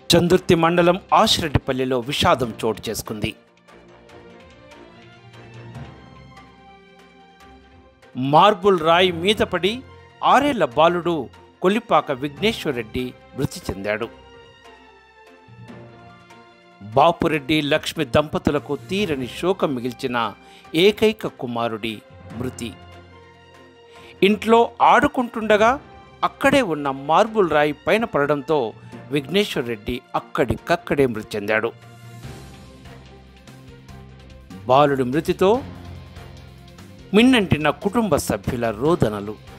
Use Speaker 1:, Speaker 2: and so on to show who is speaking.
Speaker 1: చందుర్తి మండలం ఆశిరెడ్డిపల్లిలో విషాదం చోటు చేసుకుంది మార్బుల్ రాయి మీద పడి ఆరేళ్ల బాలుడు కొల్లిపాక విఘ్నేశ్వరరెడ్డి మృతి చెందాడు బాపురెడ్డి లక్ష్మి దంపతులకు తీరని శోకం మిగిల్చిన ఏకైక కుమారుడి మృతి ఇంట్లో ఆడుకుంటుండగా అక్కడే ఉన్న మార్బుల్ రాయి పైన పడడంతో విఘ్నేశ్వర్ రెడ్డి అక్కడికక్కడే మృతి చెందాడు బాలుడి మృతితో మిన్నంటిన కుటుంబ సభ్యుల రోదనలు